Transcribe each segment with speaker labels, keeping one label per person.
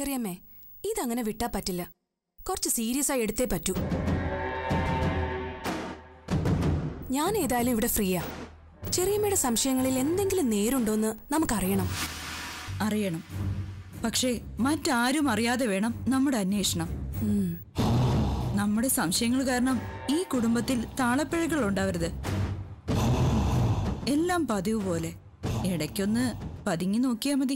Speaker 1: ചെറിയമ്മേ ഇതങ്ങനെ വിട്ടാ പറ്റില്ല കുറച്ച് സീരിയസ് ആയി എടുത്തേ പറ്റൂ ഞാൻ ഏതായാലും ഇവിടെ ഫ്രീയാ ചെറിയമ്മയുടെ സംശയങ്ങളിൽ എന്തെങ്കിലും നേരുണ്ടോന്ന് നമുക്കറിയണം
Speaker 2: അറിയണം പക്ഷേ മറ്റാരും അറിയാതെ വേണം നമ്മുടെ അന്വേഷണം
Speaker 1: ഉം.
Speaker 2: നമ്മുടെ സംശയങ്ങൾ കാരണം ഈ കുടുംബത്തിൽ താളപ്പിഴകൾ ഉണ്ടാവരുത് എല്ലാം പതിവ് പോലെ ഇടയ്ക്കൊന്ന് പതുങ്ങി നോക്കിയാ മതി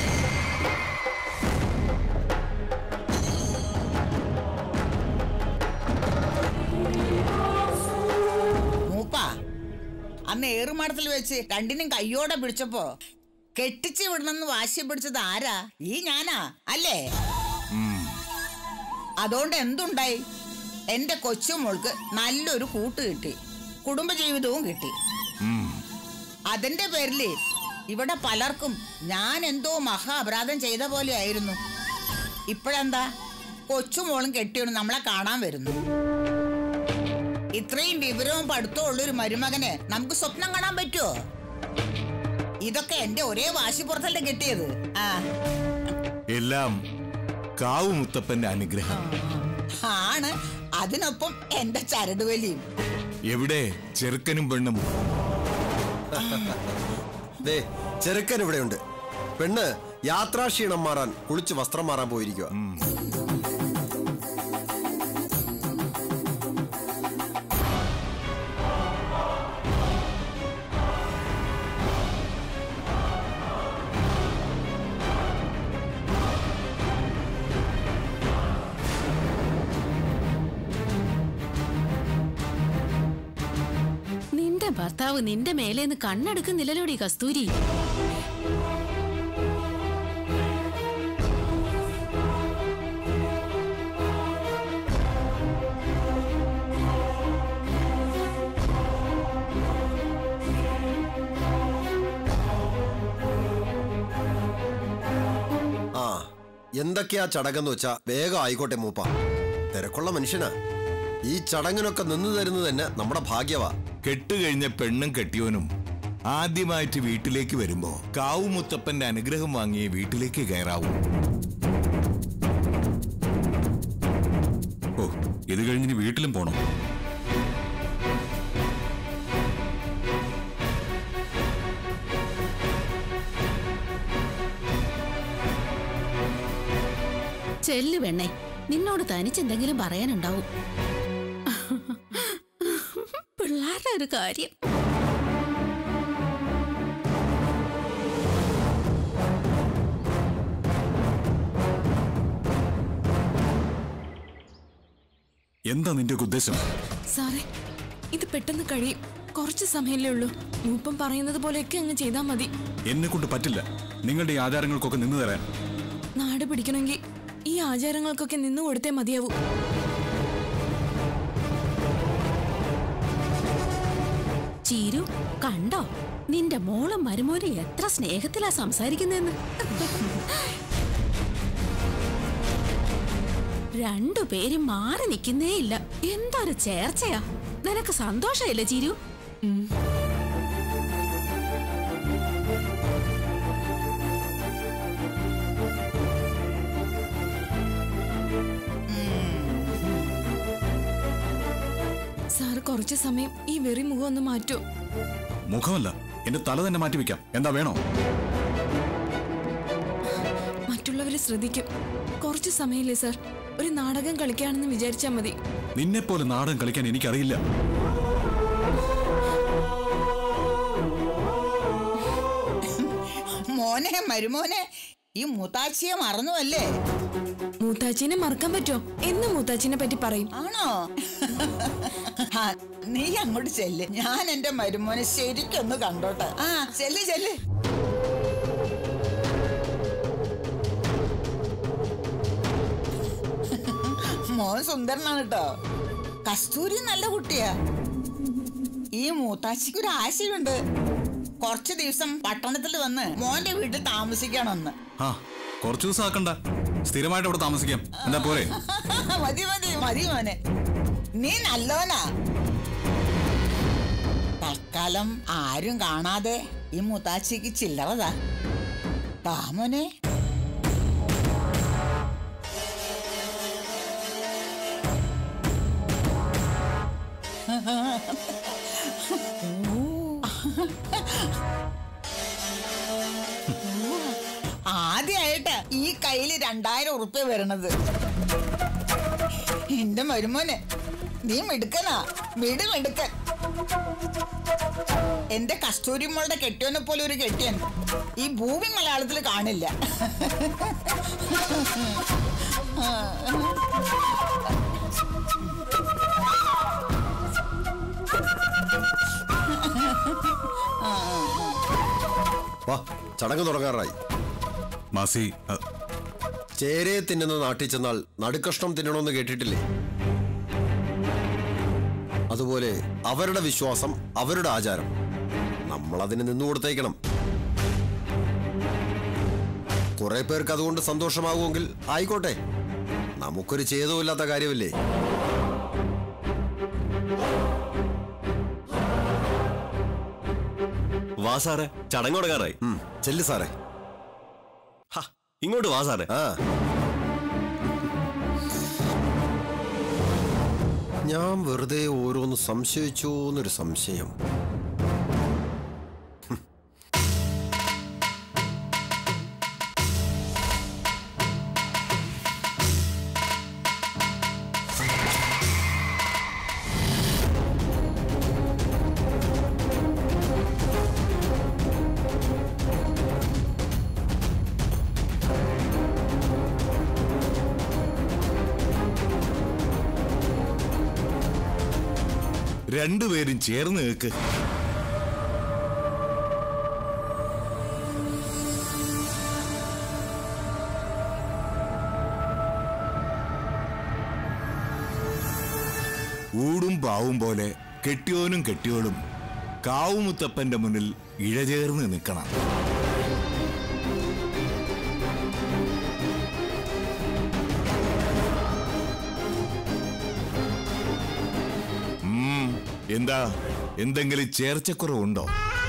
Speaker 3: മൂപ്പ അന്ന് ഏറുമാടത്തിൽ വെച്ച് രണ്ടിനും കയ്യോടെ പിടിച്ചപ്പോ കെട്ടിച്ചു വിടണമെന്ന് വാശി പിടിച്ചത് ആരാ ഈ ഞാനാ അല്ലേ അതുകൊണ്ട് എന്തുണ്ടായി എന്റെ കൊച്ചുമോൾക്ക് നല്ലൊരു കൂട്ട് കിട്ടി കുടുംബജീവിതവും കിട്ടി അതിന്റെ പേരില് ഇവിടെ പലർക്കും ഞാൻ എന്തോ മഹാ അപരാധം ചെയ്ത പോലെ ആയിരുന്നു ഇപ്പോഴെന്താ കൊച്ചുമോളും കെട്ടിയോളും നമ്മളെ കാണാൻ വരുന്നു ഇത്രയും വിവരവും പഠിത്തവും ഉള്ളൊരു മരുമകന് നമുക്ക് സ്വപ്നം കാണാൻ പറ്റുമോ ഇതൊക്കെ എന്റെ ഒരേ വാശിപ്പുറത്തല്ലേ കിട്ടിയത് ആ
Speaker 4: എല്ലാം കാവു മുത്തപ്പന്റെ അനുഗ്രഹം
Speaker 3: ആണ് അതിനൊപ്പം എന്റെ ചരടുവലിയും
Speaker 4: എവിടെ ചെറുക്കനും പെണ്ണും
Speaker 5: ദേ ചെറുക്കൻ ഇവിടെയുണ്ട് പെണ്ണ് യാത്രാക്ഷീണം മാറാൻ കുളിച്ച് വസ്ത്രം മാറാൻ പോയിരിക്കുക
Speaker 6: നിന്റെ ഭർത്താവ് നിന്റെ മേലേന്ന് കണ്ണെടുക്കുന്നില്ലല്ലോടി കസ്തൂരി
Speaker 5: ആ എന്തൊക്കെയാ ചടങ്ങെന്ന് വെച്ചാ വേഗം ആയിക്കോട്ടെ മൂപ്പ തിരക്കുള്ള മനുഷ്യനാ ഈ ചടങ്ങിനൊക്കെ നിന്നു തരുന്നത് തന്നെ നമ്മുടെ ഭാഗ്യവാ
Speaker 4: കെട്ടുകഴിഞ്ഞ പെണ്ണും കെട്ടിയോനും ആദ്യമായിട്ട് വീട്ടിലേക്ക് വരുമ്പോ കാവു മുത്തപ്പന്റെ അനുഗ്രഹം വാങ്ങിയ വീട്ടിലേക്ക് കയറാവൂ
Speaker 7: ഓ ഇത് കഴിഞ്ഞിനി വീട്ടിലും പോണം
Speaker 6: ചെല്ലു പെണ്ണേ നിന്നോട് തനിച്ചെന്തെങ്കിലും പറയാനുണ്ടാവും പിള്ളേരുടെ ഒരു കാര്യം
Speaker 7: എന്താ നിന്റെ ഒക്കെ ഉദ്ദേശം
Speaker 1: സാറേ ഇത് പെട്ടെന്ന് കഴിയും കുറച്ച് സമയമല്ലേ ഉള്ളൂ മൂപ്പം പറയുന്നത് പോലെയൊക്കെ അങ്ങ് ചെയ്താൽ മതി
Speaker 7: എന്നെ കൊണ്ട് പറ്റില്ല നിങ്ങളുടെ ഈ ആചാരങ്ങൾക്കൊക്കെ നിന്നു തരാൻ
Speaker 1: നാട് പിടിക്കണമെങ്കിൽ ഈ ആചാരങ്ങൾക്കൊക്കെ നിന്നു കൊടുത്തേ മതിയാവൂ
Speaker 6: ചീരു കണ്ടോ നിന്റെ മോളും മരുമോനും എത്ര സ്നേഹത്തിലാ സംസാരിക്കുന്നതെന്ന് രണ്ടുപേരും മാറി നിൽക്കുന്നേ ഇല്ല എന്തൊരു ചേർച്ചയാ നിനക്ക് സന്തോഷമില്ല ചിരു
Speaker 1: സാറ് കുറച്ച് സമയം ഈ വെറി മുഖം ഒന്ന് മാറ്റൂ
Speaker 7: മുഖമല്ല എന്റെ തല തന്നെ മാറ്റി വെക്കാം എന്താ വേണോ
Speaker 1: മറ്റുള്ളവരെ ശ്രദ്ധിക്കും കുറച്ച് സമയമില്ലേ സാർ ഒരു നാടകം കളിക്കുകയാണെന്ന് വിചാരിച്ചാൽ മതി
Speaker 7: നിന്നെ പോലെ നാടകം കളിക്കാൻ എനിക്കറിയില്ല
Speaker 3: മോനെ മരുമോനെ ഈ മുത്താച്ചിയെ മറന്നു അല്ലേ
Speaker 1: മൂത്താച്ചിനെ മറക്കാൻ പറ്റുമോ എന്ന് മൂത്താച്ചിനെ പറ്റി പറയും
Speaker 3: ആണോ ആ, നീ അങ്ങോട്ട് ചെല്ല് ഞാൻ എന്റെ മരുമോനെ ശരിക്കൊന്ന് കണ്ടോട്ടെ ആ ചെല്ല് ചെല്ല് മോൻ സുന്ദരനാണ് കേട്ടോ കസ്തൂരി നല്ല കുട്ടിയാ ഈ മൂത്താച്ചിക്ക് ഒരു ആശയുണ്ട് കുറച്ച് ദിവസം പട്ടണത്തിൽ വന്ന് മോന്റെ വീട്ടിൽ താമസിക്കണമെന്ന്
Speaker 7: ആ കുറച്ചു ദിവസം ആക്കണ്ട സ്ഥിരമായിട്ട് അവിടെ താമസിക്കാം എന്താ പോരെ
Speaker 3: മതി മതി മതി മോനെ നീ നല്ലോനാ തൽക്കാലം ആരും കാണാതെ ഈ മുത്താച്ചിക്ക് ചില്ലറതാ താ മോനെ ആദ്യമായിട്ട് ഈ കയ്യില് രണ്ടായിരം ഉറുപ്പ്യ വരണത് എന്റെ മരുമോനെ നീ മിടുക്കനാ മിടു മിടുക്കൻ എന്റെ കസ്തൂരി മോളുടെ കെട്ടിയോനെ പോലെ ഒരു കെട്ടിയൻ ഈ ഭൂമി മലയാളത്തിൽ കാണില്ല
Speaker 5: വാ ചടങ്ങ് തുടങ്ങാറായി
Speaker 7: മാസി അ,
Speaker 5: ചേരയെ തിന്നുന്ന നാട്ടിൽ ചെന്നാൽ നടുക്കഷ്ണം തിന്നണമെന്ന് കേട്ടിട്ടില്ലേ അതുപോലെ അവരുടെ വിശ്വാസം അവരുടെ ആചാരം നമ്മൾ അതിന് നിന്നു കൊടുത്തേക്കണം കുറെ പേർക്ക് അതുകൊണ്ട് സന്തോഷമാകുമെങ്കിൽ ആയിക്കോട്ടെ നമുക്കൊരു ഛേദമില്ലാത്ത കാര്യമല്ലേ
Speaker 8: വാ സാറേ ചടങ്ങ് തുടങ്ങാറായി
Speaker 5: ഉം, ചെല്ല് സാറേ
Speaker 8: ഹ, ഇങ്ങോട്ട് വാ സാറേ
Speaker 5: ആ ഞാൻ വെറുതെ ഓരോന്ന് സംശയിച്ചോ എന്നൊരു സംശയം
Speaker 4: രണ്ടുപേരും ചേർന്ന് നിൽക്ക് ഊടും പാവും പോലെ കെട്ടിയോനും കെട്ടിയോളും കാവുമുത്തപ്പന്റെ മുന്നിൽ ഇഴചേർന്ന് നിൽക്കണം ഉം, എന്താ എന്തെങ്കിലും ചേർച്ചക്കുറവുണ്ടോ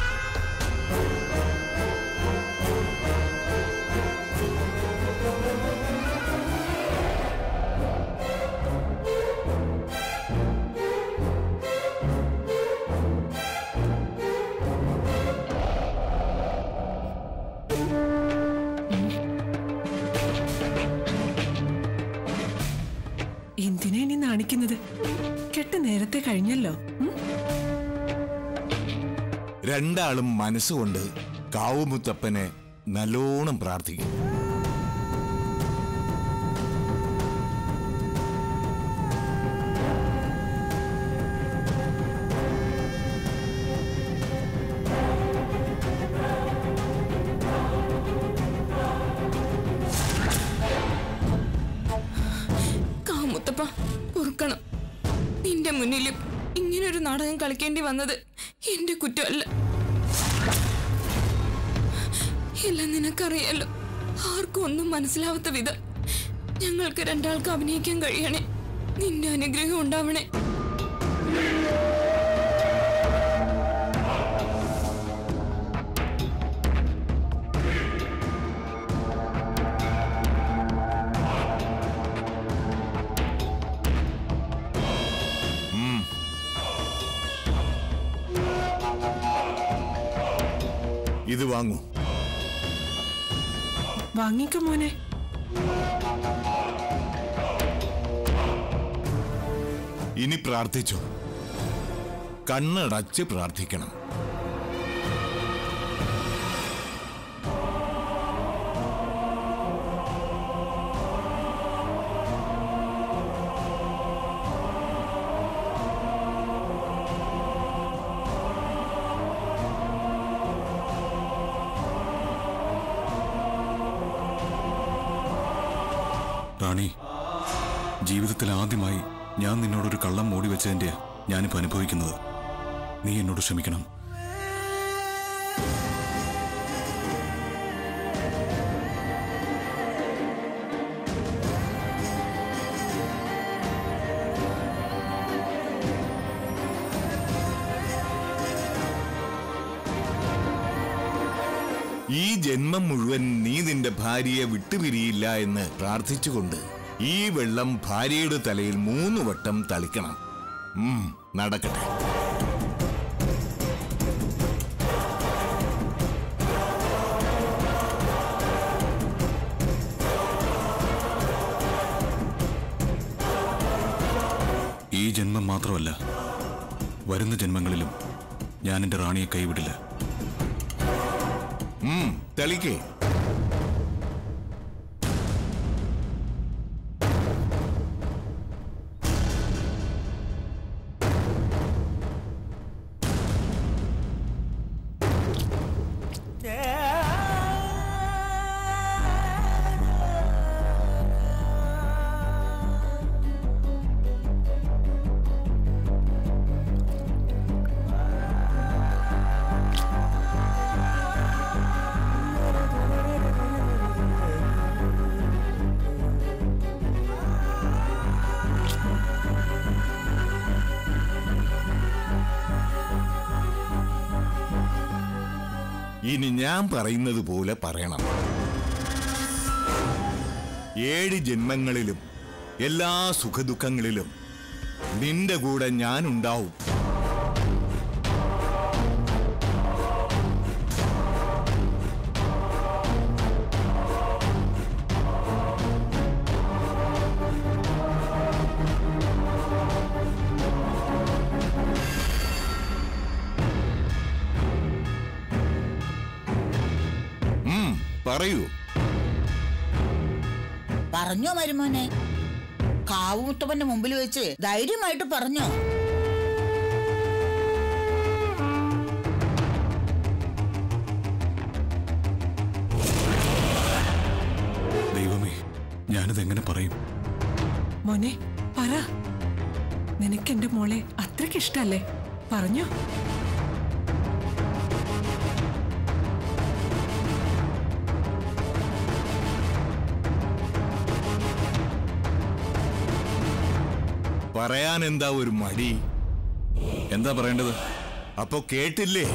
Speaker 9: എന്തിനാ ഇനി നാണിക്കുന്നത് കെട്ട് നേരത്തെ കഴിഞ്ഞല്ലോ ഉം?
Speaker 4: രണ്ടാളും മനസ്സുകൊണ്ട് കാവുമുത്തപ്പനെ നല്ലോണം പ്രാർത്ഥിക്കും
Speaker 1: കാമുത്തപ്പ പൊറുക്കണം നിന്റെ മുന്നിലും ഇങ്ങനൊരു നാടകം കളിക്കേണ്ടി വന്നത് എന്റെ കുറ്റമല്ല എല്ലാം നിനക്കറിയാലോ ആർക്കും ഒന്നും മനസ്സിലാവാത്ത വിധം ഞങ്ങൾക്ക് രണ്ടാൾക്ക് അഭിനയിക്കാൻ കഴിയണേ നിന്റെ അനുഗ്രഹം ഉണ്ടാവണേ
Speaker 4: ഇത് വാങ്ങൂ
Speaker 9: വാങ്ങിക്ക മോനെ
Speaker 4: ഇനി പ്രാർത്ഥിച്ചോ കണ്ണടച്ച് പ്രാർത്ഥിക്കണം
Speaker 7: റാണി ജീവിതത്തിൽ ആദ്യമായി ഞാൻ നിന്നോടൊരു കള്ളം മൂടി വെച്ചതിന്റെ ഞാനിപ്പോൾ അനുഭവിക്കുന്നത് നീ എന്നോട് ക്ഷമിക്കണം
Speaker 4: ഈ ജന്മം മുഴുവൻ നീ നിന്റെ ഭാര്യയെ വിട്ടുപിരിയില്ല എന്ന് പ്രാർത്ഥിച്ചുകൊണ്ട് ഈ വെള്ളം ഭാര്യയുടെ തലയിൽ മൂന്ന് വട്ടം തളിക്കണം ഉം, നടക്കട്ടെ
Speaker 7: ഈ ജന്മം മാത്രമല്ല വരുന്ന ജന്മങ്ങളിലും ഞാൻ എൻ്റെ റാണിയെ കൈവിടില്ല
Speaker 4: ഉം, തെളിക്കേ ഇനി ഞാൻ പറയുന്നത് പോലെ പറയണം ഏഴ് ജന്മങ്ങളിലും എല്ലാ സുഖദുഃഖങ്ങളിലും നിന്റെ കൂടെ ഞാനുണ്ടാവും ഉം, പറയൂ
Speaker 3: പറഞ്ഞോ മരുമോനെ കാവുമുത്തപ്പന്റെ മുമ്പിൽ വെച്ച് ധൈര്യമായിട്ട് പറഞ്ഞോ
Speaker 7: ദൈവമേ ഞാനിത് എങ്ങനെ പറയും
Speaker 9: മോനെ പറ നിനക്ക് എന്റെ മോളെ അത്രയ്ക്ക് ഇഷ്ടല്ലേ പറഞ്ഞോ
Speaker 4: പറയാൻ എന്താ ഒരു മടി
Speaker 7: എന്താ പറയേണ്ടത്
Speaker 4: അപ്പൊ കേട്ടില്ലേ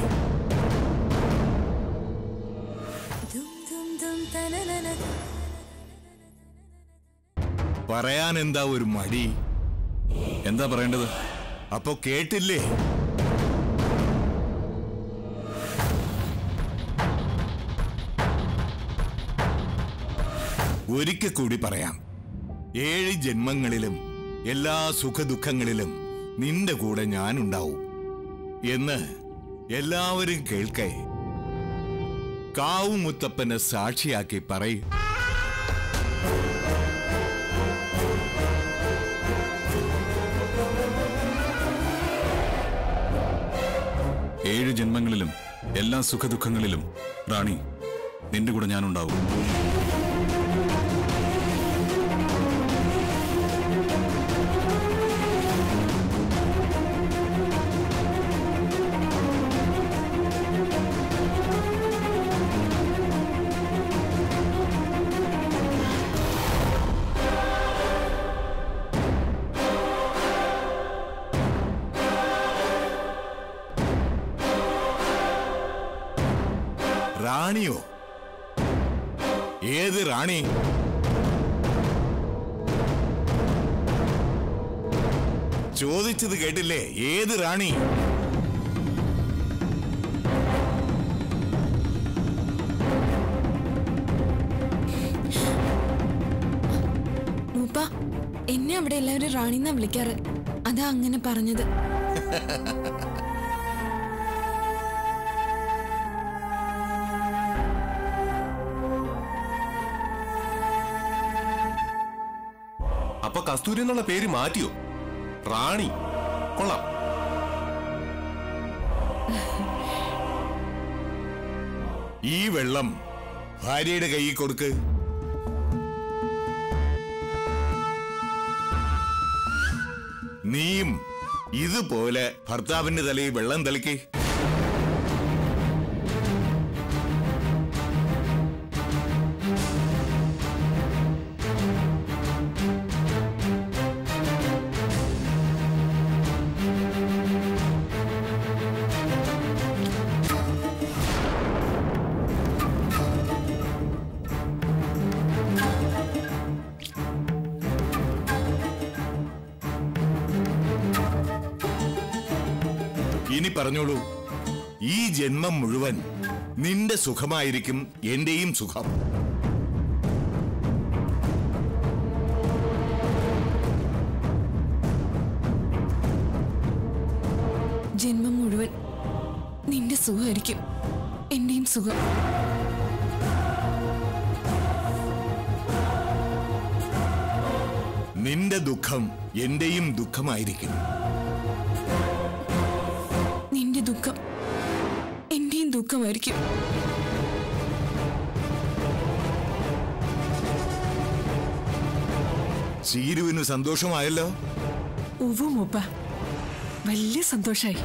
Speaker 4: പറയാൻ എന്താ ഒരു മടി
Speaker 7: എന്താ പറയേണ്ടത്
Speaker 4: അപ്പൊ കേട്ടില്ലേ ഒരിക്കൽ കൂടി പറയാം ഏഴ് ജന്മങ്ങളിലും എല്ലാ സുഖദുഃഖങ്ങളിലും നിന്റെ കൂടെ ഞാനുണ്ടാവും എന്ന് എല്ലാവരും കേൾക്കേ കാവുമുത്തപ്പനെ സാക്ഷിയാക്കി പറയും
Speaker 7: ഏഴ് ജന്മങ്ങളിലും എല്ലാ സുഖദുഃഖങ്ങളിലും റാണി നിന്റെ കൂടെ ഞാനുണ്ടാവും
Speaker 4: റാണിയോ ഏത് റാണി ചോദിച്ചത് കേട്ടില്ലേ ഏത് റാണി
Speaker 1: മൂപ്പ എന്നെ അവിടെ എല്ലാവരും റാണിന്നാ വിളിക്കാറ് അതാ അങ്ങനെ പറഞ്ഞത്
Speaker 8: അപ്പൊ കസ്തൂരി എന്നുള്ള പേര് മാറ്റിയോ റാണി കൊള്ളാം
Speaker 4: ഈ വെള്ളം ഭാര്യയുടെ കയ്യിൽ കൊടുക്ക് നീയും ഇതുപോലെ ഭർത്താവിന്റെ തലയിൽ വെള്ളം തളിക്കേ പറഞ്ഞോളൂ ഈ ജന്മം മുഴുവൻ നിന്റെ സുഖമായിരിക്കും എന്റെയും സുഖം
Speaker 1: ജന്മം മുഴുവൻ നിന്റെ സുഖമായിരിക്കും എന്റെയും സുഖം
Speaker 4: നിന്റെ ദുഃഖം എന്റെയും ദുഃഖമായിരിക്കും
Speaker 1: നിന്റെ ദുഃഖം എന്റെയും ദുഃഖമായിരിക്കും
Speaker 4: ചീരുവിന് സന്തോഷമായല്ലോ
Speaker 9: ഉവ്വ് മൂപ്പ വലിയ സന്തോഷായി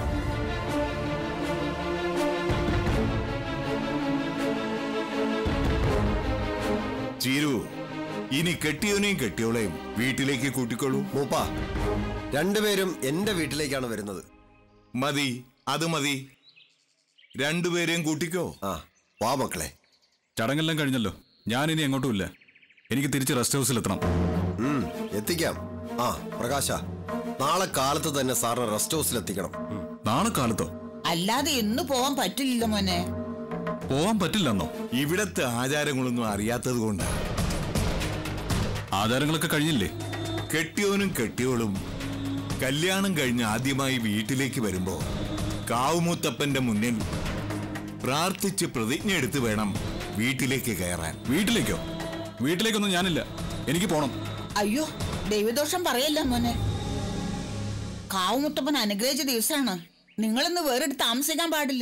Speaker 4: ചീരു ഇനി കെട്ടിയവനെയും കെട്ടിയോളെയും വീട്ടിലേക്ക് കൂട്ടിക്കോളൂ
Speaker 5: മൂപ്പ രണ്ടുപേരും എന്റെ വീട്ടിലേക്കാണ് വരുന്നത്
Speaker 4: മതി അത് മതി രണ്ടുപേരെയും കൂട്ടിക്കോ
Speaker 5: ആ വാ മക്കളെ
Speaker 7: ചടങ്ങെല്ലാം കഴിഞ്ഞല്ലോ ഞാനിനി എങ്ങോട്ടും ഇല്ല എനിക്ക് തിരിച്ച് റെസ്റ്റ് ഹൗസിൽ എത്തണം
Speaker 5: ഉം, എത്തിക്കാം ആ പ്രകാശ നാളെ കാലത്ത് തന്നെ സാറിന് റെസ്റ്റ് ഹൗസിൽ എത്തിക്കണം ഉം.
Speaker 7: നാളെ കാലത്തോ
Speaker 3: അല്ലാതെ ഇന്ന് പോവാൻ പറ്റില്ലല്ലോ മോനെ
Speaker 7: പോവാൻ പറ്റില്ലെന്നോ
Speaker 4: ഇവിടത്തെ ആചാരങ്ങളൊന്നും അറിയാത്തത് കൊണ്ട്
Speaker 7: ആചാരങ്ങളൊക്കെ കഴിഞ്ഞില്ലേ
Speaker 4: കെട്ടിയവനും കെട്ടിയോളും കല്യാണം കഴിഞ്ഞ് ആദ്യമായി വീട്ടിലേക്ക് വരുമ്പോ കാവുമൂത്തപ്പന്റെ മുന്നിൽ പ്രാർത്ഥിച്ച് പ്രതിജ്ഞ എടുത്ത് വേണം വീട്ടിലേക്ക് കയറാൻ
Speaker 7: വീട്ടിലേക്കോ വീട്ടിലേക്കൊന്നും ഞാനില്ല എനിക്ക് പോണം
Speaker 3: അയ്യോ ദൈവദോഷം പറയല്ല മോനെ കാവുമുത്തപ്പൻ അനുഗ്രഹിച്ച ദിവസമാണ് നിങ്ങളിന്ന് വേറെടുത്ത് താമസിക്കാൻ പാടില്ല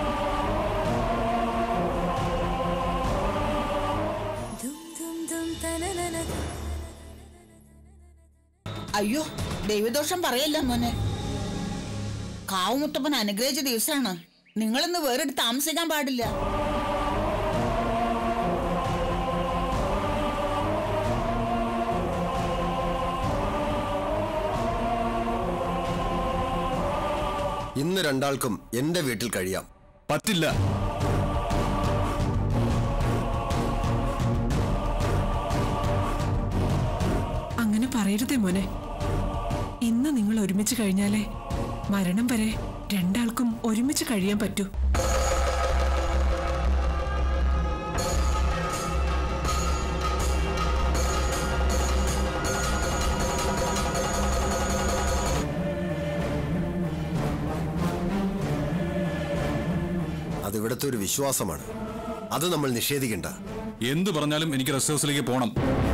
Speaker 3: അയ്യോ ദൈവദോഷം പറയല്ല മോനെ കാവുമുത്തപ്പൻ അനുഗ്രഹിച്ച ദിവസമാണ് നിങ്ങളിന്ന് വേറെടുത്ത് താമസിക്കാൻ പാടില്ല
Speaker 5: ഇന്ന് രണ്ടാൾക്കും എന്റെ വീട്ടിൽ കഴിയാം
Speaker 7: പറ്റില്ല
Speaker 9: അങ്ങനെ പറയരുതേ മോനെ ഇന്ന് നിങ്ങൾ ഒരുമിച്ച് കഴിഞ്ഞാലേ മരണം വരെ രണ്ടാൾക്കും ഒരുമിച്ച് കഴിയാൻ പറ്റൂ
Speaker 5: അതിവിടുത്തെ ഒരു വിശ്വാസമാണ് അത് നമ്മൾ നിഷേധിക്കണ്ട
Speaker 7: എന്തു പറഞ്ഞാലും എനിക്ക് റെസ്റ്റ് ഹൗസിലേക്ക് പോണം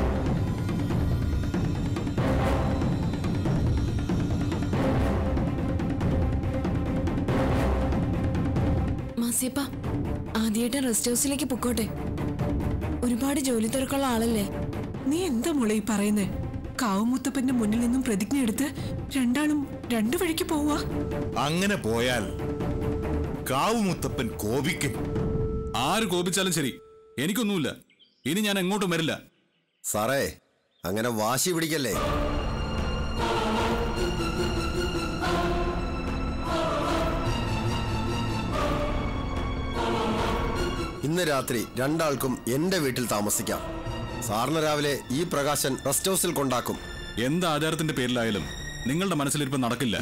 Speaker 1: മാസിയപ്പ ആദ്യമായിട്ട് റെസ്റ്റ് ഹൗസിലേക്ക് പൊക്കോട്ടെ ഒരുപാട് ജോലി തിരക്കുള്ള ആളല്ലേ
Speaker 9: നീ എന്താ മോളെ ഈ പറയുന്നേ കാവുമുത്തപ്പന്റെ മുന്നിൽ നിന്നും പ്രതിജ്ഞ എടുത്ത് രണ്ടാളും രണ്ടു വഴിക്ക് പോവാ
Speaker 4: അങ്ങനെ പോയാൽ കാവുമുത്തപ്പൻ കോപിക്കും
Speaker 7: ആര് കോപിച്ചാലും ശരി എനിക്കൊന്നുമില്ല ഇനി ഞാൻ എങ്ങോട്ടും വരില്ല
Speaker 5: സാറേ അങ്ങനെ വാശി പിടിക്കല്ലേ ഇന്ന് രാത്രി രണ്ടാൾക്കും എന്റെ വീട്ടിൽ താമസിക്കാം സാറിന് രാവിലെ ഈ പ്രകാശൻ റെസ്റ്റ് ഹൗസിൽ കൊണ്ടാക്കും
Speaker 7: എന്ത് ആചാരത്തിന്റെ പേരിലായാലും നിങ്ങളുടെ മനസ്സിലിരിപ്പ് നടക്കില്ല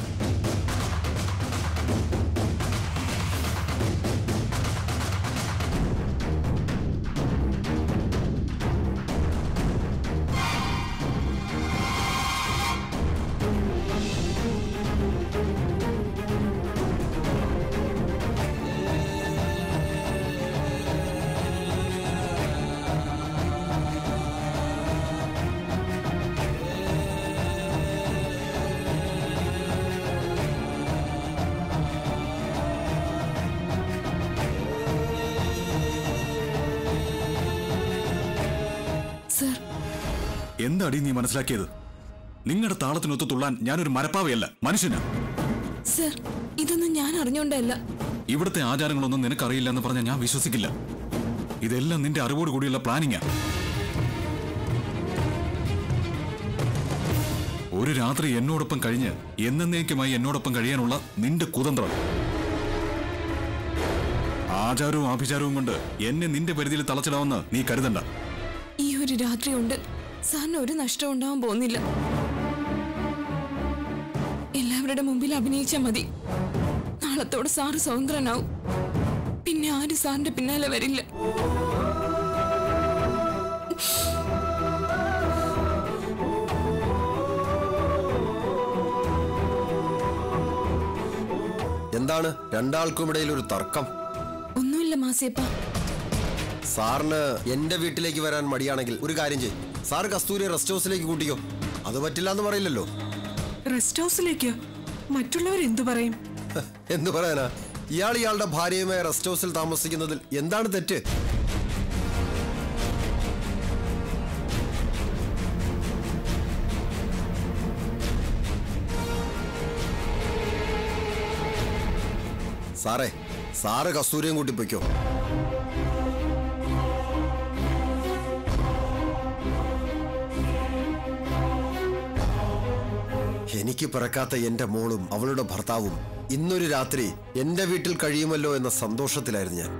Speaker 1: സർ
Speaker 7: എന്താടി നീ മനസ്സിലാക്കിയത് നിങ്ങളുടെ താളത്തിനൊത്ത് തുള്ളാൻ ഞാനൊരു മരപ്പാവയല്ല മനുഷ്യനാ
Speaker 1: സർ ഇതൊന്നും ഞാൻ അറിഞ്ഞോണ്ടല്ല
Speaker 7: ഇവിടുത്തെ ആചാരങ്ങളൊന്നും നിനക്കറിയില്ല എന്ന് പറഞ്ഞാൽ ഞാൻ വിശ്വസിക്കില്ല ഇതെല്ലാം നിന്റെ അറിവോട് കൂടിയുള്ള പ്ലാനിങ്ങാ ഒരു രാത്രി എന്നോടൊപ്പം കഴിഞ്ഞ് എന്നേക്കുമായി എന്നോടൊപ്പം കഴിയാനുള്ള നിന്റെ കുതന്ത്രം ആചാരവും ആഭിചാരവും കൊണ്ട് എന്നെ നിന്റെ പരിധിയിൽ തളച്ചിടാമെന്ന് നീ കരുതണ്ട
Speaker 1: ഈ ഒരു രാത്രി കൊണ്ട് സാറിന് ഒരു നഷ്ടം ഉണ്ടാവാൻ പോകുന്നില്ല എല്ലാവരുടെ മുമ്പിൽ അഭിനയിച്ചാൽ മതി നാളെ നാളത്തോടെ സാറ് സ്വതന്ത്രനാവും പിന്നെ ആരും സാറിന്റെ പിന്നാലെ വരില്ല
Speaker 5: എന്താണ് രണ്ടാൾക്കും ഇടയിൽ ഒരു തർക്കം
Speaker 1: ഒന്നുമില്ല മാസിയപ്പ
Speaker 5: സാറിന് എന്റെ വീട്ടിലേക്ക് വരാൻ മടിയാണെങ്കിൽ ഒരു കാര്യം ചെയ്യും സാർ കസ്തൂരി റെസ്റ്റ് ഹൗസിലേക്ക് കൂട്ടിക്കോ അത് പറ്റില്ല എന്ന് പറയില്ലല്ലോ
Speaker 9: റെസ്റ്റ് ഹൗസിലേക്ക് മറ്റുള്ളവർ എന്തു പറയും
Speaker 5: ഹ്, എന്തു പറയാനാ ഇയാൾ ഇയാളുടെ ഭാര്യയുമായി റെസ്റ്റ് ഹൗസിൽ താമസിക്കുന്നതിൽ എന്താണ് തെറ്റ് സാറേ സാറ് കസ്തൂരിയും കൂട്ടി പൊയ്ക്കോ എനിക്ക് പിറക്കാത്ത എന്റെ മോളും അവളുടെ ഭർത്താവും ഇന്നൊരു രാത്രി എന്റെ വീട്ടിൽ കഴിയുമല്ലോ എന്ന സന്തോഷത്തിലായിരുന്നു ഞാൻ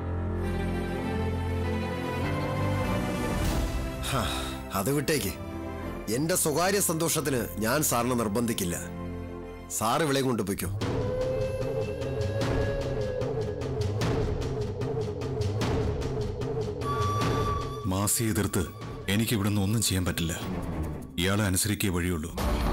Speaker 5: ഹാ, അത് വിട്ടേക്ക് എന്റെ സ്വകാര്യ സന്തോഷത്തിന് ഞാൻ സാറിനെ നിർബന്ധിക്കില്ല സാറ് വിളയും കൊണ്ടുപോയിക്കോ
Speaker 7: മാസിയെ എതിർത്ത് എനിക്ക് ഇവിടുന്ന് ഒന്നും ചെയ്യാൻ പറ്റില്ല ഇയാളെ അനുസരിക്കേ വഴിയുള്ളൂ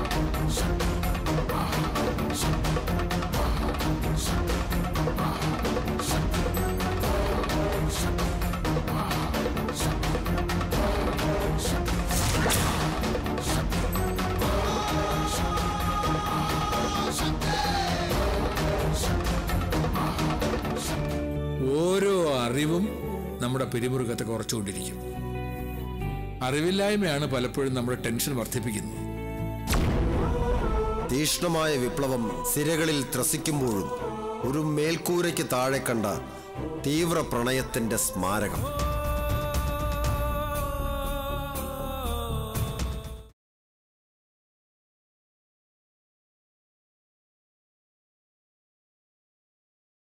Speaker 10: ഓരോ അറിവും നമ്മുടെ പിരിമുറുക്കത്തെ കുറച്ചുകൊണ്ടിരിക്കും അറിവില്ലായ്മയാണ് പലപ്പോഴും നമ്മുടെ ടെൻഷൻ വർദ്ധിപ്പിക്കുന്നത്
Speaker 5: തീക്ഷ്ണമായ വിപ്ലവം സിരകളിൽ ത്രസിക്കുമ്പോഴും ഒരു മേൽക്കൂരയ്ക്ക് താഴെ കണ്ട തീവ്ര പ്രണയത്തിന്റെ സ്മാരകം